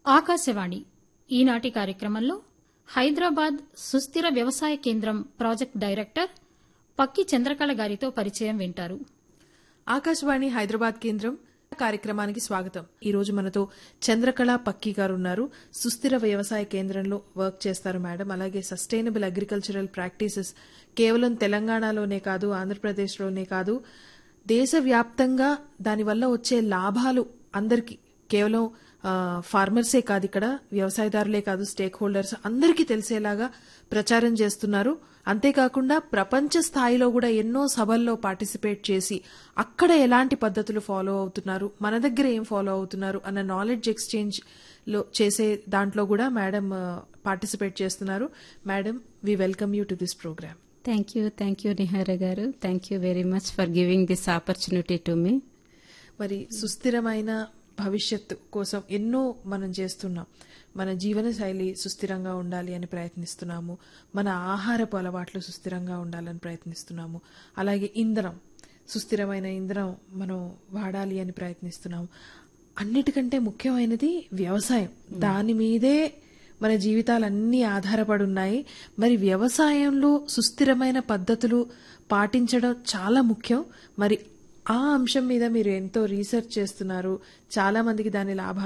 ఆకాశవాణి ఈనాటి కార్యక్రమంలో హైదరాబాద్ సుస్థిర వ్యవసాయ కేంద్రం ప్రాజెక్ట్ డైరెక్టర్ పక్కి చంద్రకళ గారితో పరిచయం వింటారు ఆకాశవాణి హైదరాబాద్ కేంద్రం కార్యక్రమానికి స్వాగతం ఈ రోజు మనతో చంద్రకళ పక్కి గారు ఉన్నారు సుస్థిర వ్యవసాయ కేంద్రంలో వర్క్ చేస్తారు మేడం అలాగే సస్టైనబుల్ అగ్రికల్చరల్ ప్రాక్టీసెస్ కేవలం తెలంగాణలోనే కాదు ఆంధ్రప్రదేశ్లోనే కాదు దేశవ్యాప్తంగా దానివల్ల వచ్చే లాభాలు అందరికీ కేవలం ఆ, ఫార్మర్సే కాదు ఇక్కడ వ్యవసాయదారులే కాదు స్టేక్ హోల్డర్స్ అందరికీ తెలిసేలాగా ప్రచారం చేస్తున్నారు అంతేకాకుండా ప్రపంచ స్థాయిలో కూడా ఎన్నో సభల్లో పార్టిసిపేట్ చేసి అక్కడ ఎలాంటి పద్ధతులు ఫాలో అవుతున్నారు మన దగ్గర ఏం ఫాలో అవుతున్నారు అన్న నాలెడ్జ్ ఎక్స్చేంజ్ లో చేసే దాంట్లో కూడా మేడం పార్టిసిపేట్ చేస్తున్నారు madam we welcome you to this program Thank you, thank you, Nihara Garu. Thank you very much for giving this opportunity to me. మరి సుస్థిరమైన భవిష్యత్తు కోసం ఎన్నో మనం చేస్తున్నాం మన జీవన శైలి సుస్థిరంగా ఉండాలి అని ప్రయత్నిస్తున్నాము మన ఆహారపు అలవాట్లు సుస్థిరంగా ఉండాలని ప్రయత్నిస్తున్నాము అలాగే ఇంధనం సుస్థిరమైన ఇంధనం మనం వాడాలి అని ప్రయత్నిస్తున్నాము అన్నిటికంటే ముఖ్యమైనది వ్యవసాయం దాని మీదే మన జీవితాలన్నీ ఆధారపడి ఉన్నాయి మరి వ్యవసాయంలో సుస్థిరమైన పద్ధతులు పాటించడం చాలా ముఖ్యం మరి ఆ అంశం మీద మీరు ఎంతో రీసెర్చ్ చేస్తున్నారు చాలా మందికి దాని లాభాలు